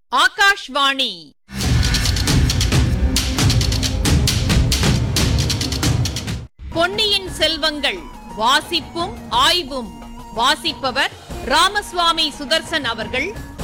ஆகாஷ்வாணி பொன்னியின் செல்வங்கள் வாசிப்பும் ஆய்வும் வாசிப்பவர் ராமசுவாமி சுதர்சன் அவர்கள்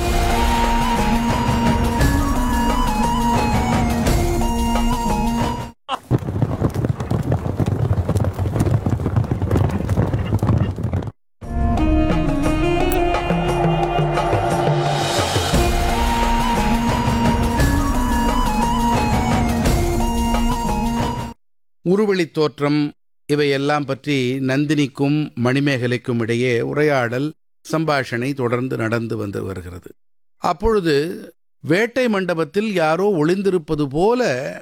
உருவெளித் தோற்றம் இவையெல்லாம் பற்றி நந்தினிக்கும் மணிமேகலைக்கும் இடையே உரையாடல் சம்பாஷணை தொடர்ந்து நடந்து வந்து வருகிறது அப்பொழுது வேட்டை மண்டபத்தில் யாரோ ஒளிந்திருப்பது போல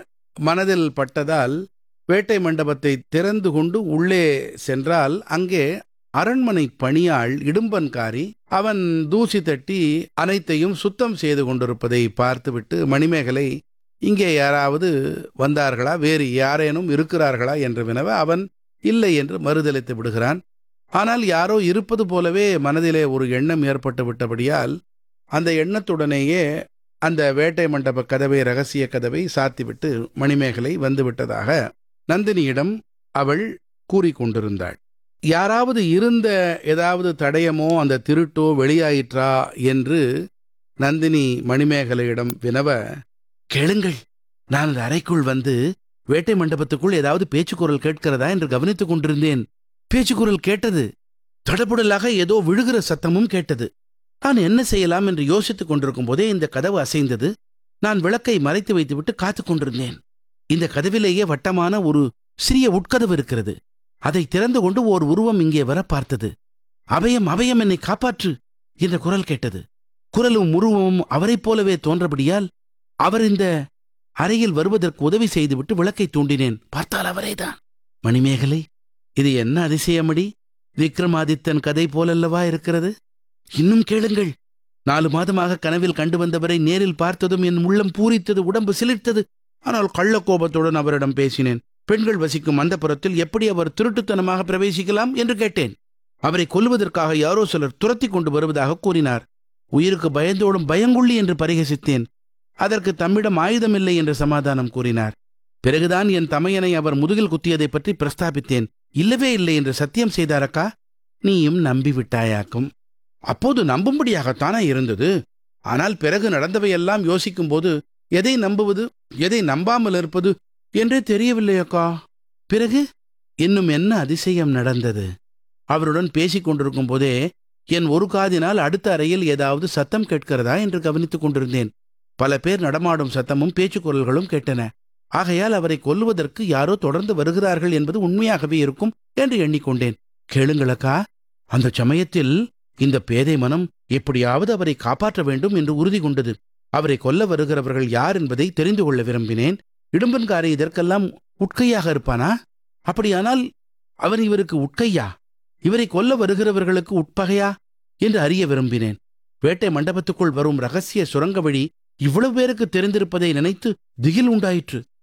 மனதில் பட்டதால் வேட்டை மண்டபத்தை திறந்து கொண்டு உள்ளே சென்றால் அங்கே அரண்மனை பணியாள் இடும்பன்காரி அவன் தூசி தட்டி அனைத்தையும் சுத்தம் செய்து கொண்டிருப்பதை பார்த்துவிட்டு மணிமேகலை இங்கே யாராவது வந்தார்களா வேறு யாரேனும் இருக்கிறார்களா என்று வினவ அவன் இல்லை என்று மறுதளித்து விடுகிறான் ஆனால் யாரோ இருப்பது போலவே மனதிலே ஒரு எண்ணம் ஏற்பட்டு விட்டபடியால் அந்த எண்ணத்துடனேயே அந்த வேட்டை மண்டப கதவை ரகசிய கதவை சாத்திவிட்டு மணிமேகலை வந்துவிட்டதாக நந்தினியிடம் அவள் கூறிக்கொண்டிருந்தாள் யாராவது இருந்த ஏதாவது தடயமோ அந்த திருட்டோ வெளியாயிற்றா என்று நந்தினி மணிமேகலையிடம் வினவ கேளுங்கள் நான் அந்த அறைக்குள் வந்து வேட்டை மண்டபத்துக்குள் ஏதாவது பேச்சுக்குரல் கேட்கிறதா என்று கவனித்துக் கொண்டிருந்தேன் பேச்சுக்குரல் கேட்டது தடபுடலாக ஏதோ விழுகிற சத்தமும் கேட்டது நான் என்ன செய்யலாம் என்று யோசித்துக் கொண்டிருக்கும் போதே இந்த கதவு அசைந்தது நான் விளக்கை மறைத்து வைத்துவிட்டு காத்துக் கொண்டிருந்தேன் இந்த கதவிலேயே வட்டமான ஒரு சிறிய உட்கதவு இருக்கிறது அதை திறந்து கொண்டு ஓர் உருவம் இங்கே வர பார்த்தது அபயம் அபயம் என்னை காப்பாற்று என்ற குரல் கேட்டது குரலும் உருவமும் அவரைப் போலவே தோன்றபடியால் அவர் இந்த அறையில் வருவதற்கு உதவி செய்துவிட்டு விளக்கை தூண்டினேன் பார்த்தால் அவரேதான் மணிமேகலை இது என்ன அதிசயமடி விக்ரமாதித்தன் கதை போலல்லவா இருக்கிறது இன்னும் கேளுங்கள் நாலு மாதமாக கனவில் கண்டு வந்தவரை நேரில் பார்த்ததும் என் உள்ளம் பூரித்தது உடம்பு சிலிர்த்தது ஆனால் கள்ளக்கோபத்துடன் அவரிடம் பேசினேன் பெண்கள் வசிக்கும் அந்தப்புறத்தில் எப்படி அவர் திருட்டுத்தனமாக பிரவேசிக்கலாம் என்று கேட்டேன் அவரை கொல்லுவதற்காக யாரோ சிலர் துரத்தி கொண்டு வருவதாக கூறினார் உயிருக்கு பயந்தோடும் பயங்குள்ளி என்று பரிகசித்தேன் அதற்கு தம்மிடம் ஆயுதமில்லை என்று சமாதானம் கூறினார் பிறகுதான் என் தமையனை அவர் முதுகில் குத்தியதை பற்றி பிரஸ்தாபித்தேன் இல்லவே இல்லை என்று சத்தியம் செய்தாரக்கா நீயும் நம்பிவிட்டாயாக்கும் அப்போது நம்பும்படியாகத்தானே இருந்தது ஆனால் பிறகு நடந்தவையெல்லாம் யோசிக்கும்போது எதை நம்புவது எதை நம்பாமல் இருப்பது என்றே தெரியவில்லையக்கா பிறகு இன்னும் என்ன அதிசயம் நடந்தது அவருடன் பேசிக் கொண்டிருக்கும் போதே என் ஒரு காதினால் அடுத்த அறையில் ஏதாவது சத்தம் கேட்கிறதா என்று கவனித்துக் கொண்டிருந்தேன் பல பேர் நடமாடும் சத்தமும் பேச்சுக்குரல்களும் கேட்டன ஆகையால் அவரை கொல்லுவதற்கு யாரோ தொடர்ந்து வருகிறார்கள் என்பது உண்மையாகவே இருக்கும் என்று எண்ணிக்கொண்டேன் கேளுங்களக்கா அந்த சமயத்தில் இந்த பேதை மனம் எப்படியாவது அவரை காப்பாற்ற வேண்டும் என்று உறுதி கொண்டது அவரை கொல்ல வருகிறவர்கள் யார் என்பதை தெரிந்து கொள்ள விரும்பினேன் இடும்பன்காரி இதற்கெல்லாம் உட்கையாக இருப்பானா அப்படியானால் அவன் இவருக்கு உட்கையா இவரை கொல்ல வருகிறவர்களுக்கு உட்பகையா என்று அறிய விரும்பினேன் வேட்டை மண்டபத்துக்குள் வரும் ரகசிய சுரங்க வழி இவ்வளவு பேருக்கு தெரிந்திருப்பதை நினைத்து திகில் உண்டாயிற்று